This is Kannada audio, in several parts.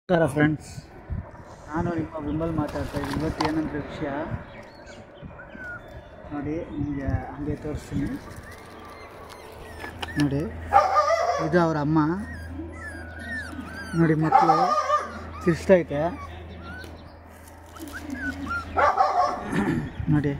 ನಮಸ್ಕಾರ ಫ್ರೆಂಡ್ಸ್ ನಾನು ನಿಮ್ಮ ಬಿಂಬಲ್ ಮಾತಾಡ್ತಾ ಇದ್ದೀನಿ ಇವತ್ತು ಏನಂದ್ರೆ ವಿಷಯ ನೋಡಿ ನಿಮಗೆ ಹಂಗೆ ತೋರಿಸ್ತೀನಿ ನೋಡಿ ಇದು ಅವ್ರ ಅಮ್ಮ ನೋಡಿ ಮಕ್ಕಳು ತಿರ್ಸ್ತೈತೆ ನೋಡಿ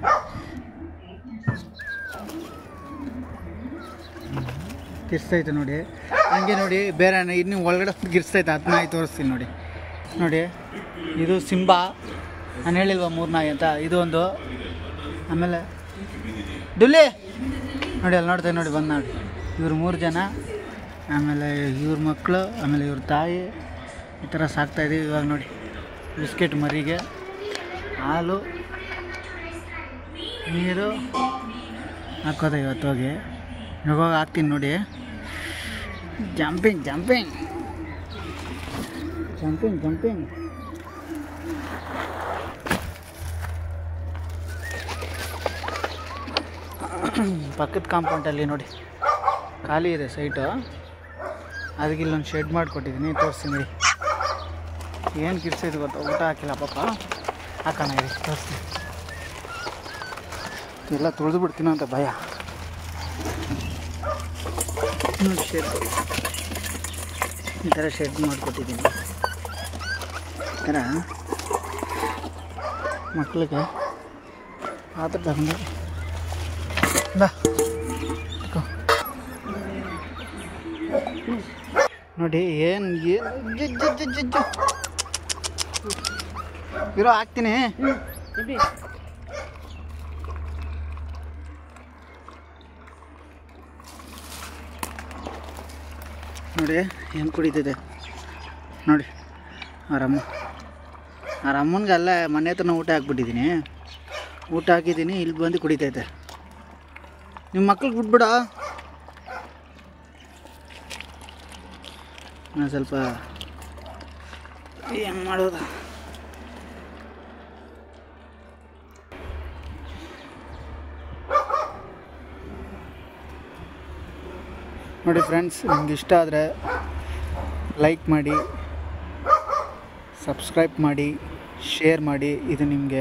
ತಿರ್ಸ್ತೈತೆ ನೋಡಿ ಹಂಗೆ ನೋಡಿ ಬೇರೆ ಇನ್ನು ಒಳಗಡೆ ಗಿರ್ಸ್ತೈತೆ ಅದನ್ನ ಆಯ್ತು ತೋರಿಸ್ತೀನಿ ನೋಡಿ ನೋಡಿ ಇದು ಸಿಂಬಾ ನಾನು ಹೇಳಿಲ್ವ ಮೂರು ನಾಯಿ ಅಂತ ಇದು ಒಂದು ಆಮೇಲೆ ಡುಲ್ಲಿ ನೋಡಿ ಅಲ್ಲಿ ನೋಡ್ತಾ ನೋಡಿ ಬಂದು ನೋಡಿ ಇವ್ರು ಮೂರು ಜನ ಆಮೇಲೆ ಇವ್ರ ಮಕ್ಕಳು ಆಮೇಲೆ ಇವ್ರ ತಾಯಿ ಈ ಥರ ಸಾಕ್ತಾಯಿದ್ದೀವಿ ಇವಾಗ ನೋಡಿ ಬಿಸ್ಕೆಟ್ ಮರಿಗೆ ಹಾಲು ನೀರು ಹಾಕೋದ ಇವತ್ತು ಹೋಗಿ ಇವಾಗ ಹಾಕ್ತೀನಿ ನೋಡಿ ಜಂಪಿಂಗ್ ಜಂಪಿಂಗ್ ಜಂಪಿಂಗ್ ಜಂಪಿಂಗ್ ಪಕ್ಕದ ಕಾಂಪೌಂಡಲ್ಲಿ ನೋಡಿ ಖಾಲಿ ಇದೆ ಸೈಟು ಅದಕ್ಕೆ ಇಲ್ಲೊಂದು ಶೆಡ್ ಮಾಡಿಕೊಟ್ಟಿದ್ದೀನಿ ತೋರಿಸ್ತೀನಿ ನೋಡಿ ಏನು ಕಿರ್ಸಿದ್ದು ಗೊತ್ತಾ ಊಟ ಹಾಕಿಲ್ಲ ಪಾಪ ಹಾಕೋಣ ಇರಿ ತೋರಿಸ್ತೀನಿ ಎಲ್ಲ ತುಳಿದು ಬಿಡ್ತೀನೋ ಅಂತ ಭಯ ನೋಡಿ ಶೆಡ್ ಈ ಥರ ಶೆಡ್ ಮಾಡಿಕೊಟ್ಟಿದ್ದೀನಿ ಈ ಥರ ಮಕ್ಕಳಿಗೆ ಪಾತ್ರ ತಗೊಂಡು ಬಾ ತಗೋ. ನೋಡಿ ಏನು ಏನು ಜಜ್ಜು ಜಜ್ಜು ಜಜ್ಜು ಇರೋ ಹಾಕ್ತೀನಿ ನೋಡಿ ಹೆಂಗೆ ಕುಡಿತಿದೆ ನೋಡಿ ಆರಮ್ಮ ಅವ್ರ ಅಮ್ಮನಿಗೆ ಅಲ್ಲೇ ಮನೆ ಹತ್ರನ ಊಟ ಹಾಕ್ಬಿಟ್ಟಿದ್ದೀನಿ ಊಟ ಹಾಕಿದ್ದೀನಿ ಇಲ್ಲಿ ಬಂದು ಕುಡಿತೈತೆ ನಿಮ್ಮ ಮಕ್ಳಿಗೆ ಬಿಟ್ಬಿಡ ನಾನು ಸ್ವಲ್ಪ ಹೆಂಗೆ ಮಾಡೋದು ನೋಡಿ ಫ್ರೆಂಡ್ಸ್ ನಿಮ್ಗೆ ಇಷ್ಟ ಆದರೆ ಲೈಕ್ ಮಾಡಿ ಸಬ್ಸ್ಕ್ರೈಬ್ ಮಾಡಿ ಶೇರ್ ಮಾಡಿ ಇದು ನಿಮಗೆ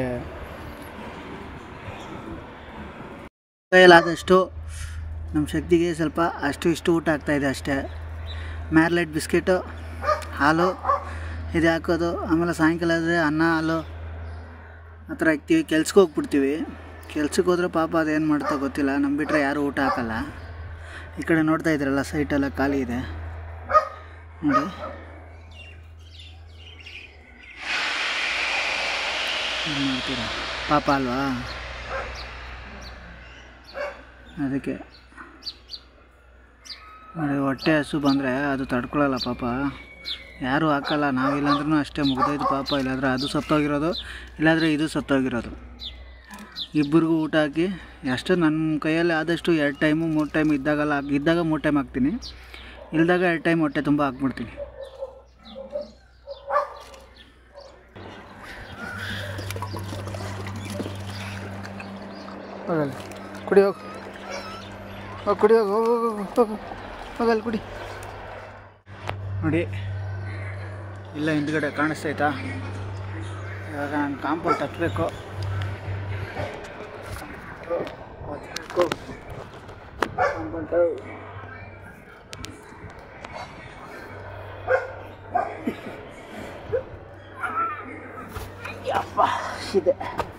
ಕೈಯಲ್ಲಾದಷ್ಟು ನಮ್ಮ ಶಕ್ತಿಗೆ ಸ್ವಲ್ಪ ಅಷ್ಟು ಇಷ್ಟು ಊಟ ಆಗ್ತಾಯಿದೆ ಅಷ್ಟೇ ಮ್ಯಾರ್ಲೈಟ್ ಬಿಸ್ಕೆಟು ಹಾಲು ಇದು ಹಾಕೋದು ಆಮೇಲೆ ಸಾಯಂಕಾಲ ಆದರೆ ಅನ್ನ ಹಾಲು ಆ ಥರ ಇಕ್ತೀವಿ ಕೆಲ್ಸಕ್ಕೆ ಹೋಗ್ಬಿಡ್ತೀವಿ ಕೆಲ್ಸಕ್ಕೆ ಹೋದ್ರೆ ಪಾಪ ಅದೇನು ಮಾಡ್ತಾ ಗೊತ್ತಿಲ್ಲ ನಮ್ಮ ಬಿಟ್ಟರೆ ಯಾರೂ ಊಟ ಹಾಕಲ್ಲ ಈ ಕಡೆ ನೋಡ್ತಾ ಇದ್ರಲ್ಲ ಸೈಟೆಲ್ಲ ಖಾಲಿ ಇದೆ ನೋಡಿ ಏನ್ ಮಾಡ್ತೀರಾ ಪಾಪ ಅಲ್ವಾ ಅದಕ್ಕೆ ನೋಡಿ ಹೊಟ್ಟೆ ಹಸು ಬಂದರೆ ಅದು ತಡ್ಕೊಳ್ಳಲ್ಲ ಪಾಪ ಯಾರೂ ಹಾಕಲ್ಲ ನಾವಿಲ್ಲಾಂದ್ರೂ ಅಷ್ಟೇ ಮುಗ್ದೋಯ್ತು ಪಾಪ ಇಲ್ಲಾಂದ್ರೆ ಅದು ಸತ್ತೋಗಿರೋದು ಇಲ್ಲಾಂದರೆ ಇದು ಸತ್ತೋಗಿರೋದು ಇಬ್ಬರಿಗೂ ಊಟ ಹಾಕಿ ಎಷ್ಟು ನನ್ನ ಕೈಯಲ್ಲಿ ಆದಷ್ಟು ಎರಡು ಟೈಮು ಮೂರು ಟೈಮ್ ಇದ್ದಾಗಲ್ಲ ಇದ್ದಾಗ ಮೂರು ಟೈಮ್ ಹಾಕ್ತೀನಿ ಇಲ್ದಾಗ ಎರಡು ಟೈಮ್ ಹೊಟ್ಟೆ ತುಂಬ ಹಾಕ್ಬಿಡ್ತೀನಿ ಹೋಗಲ್ಲ ಕುಡಿ ಹೋಗು ಹೋಗಿ ಕುಡಿ ಹೋಗು ಹೋಗು ಹೋಗು ಹೋಗು ಹೋಗಲ್ಲ ಕುಡಿ ನೋಡಿ ಇಲ್ಲ ಹಿಂದ್ಗಡೆ ಕಾಣಿಸ್ತೈತಾ ಇವಾಗ ನಾನು ಕಾಂಪೌಂಡ್ ಹತ್ತಬೇಕು ಕಾಂಪೌಂಡ್ ಯಪ್ಪ ಇದೆ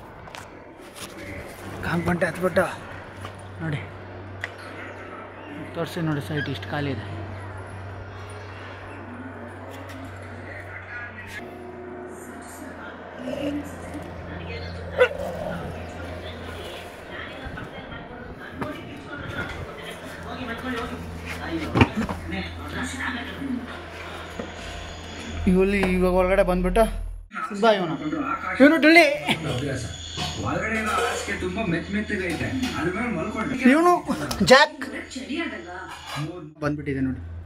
ಕಾಂಪೌಂಡ್ ಹತ್ಬಿಟ್ಟು ನೋಡಿ ತೋರಿಸಿ ನೋಡಿ ಸೈಟ್ ಇಷ್ಟು ಖಾಲಿ ಇದೆ ಇವಲ್ಲಿ ಇವಾಗ ಒಳಗಡೆ ಬಂದ್ಬಿಟ್ಟು ಬಾ ಇವನು ಇವನು ಡುಳ್ಳಿ ಒಳಗಡೆ ಹಾಸಿಗೆ ತುಂಬಾ ಮೆತ್ತ ಮೆತ್ತಗೈತೆ ಅದ್ರ ಮೇಲೆ ಮಲ್ಕೊಂಡೆ ಇವನು ಜಾಕ್ ಬಂದ್ಬಿಟ್ಟಿದೆ ನೋಡಿ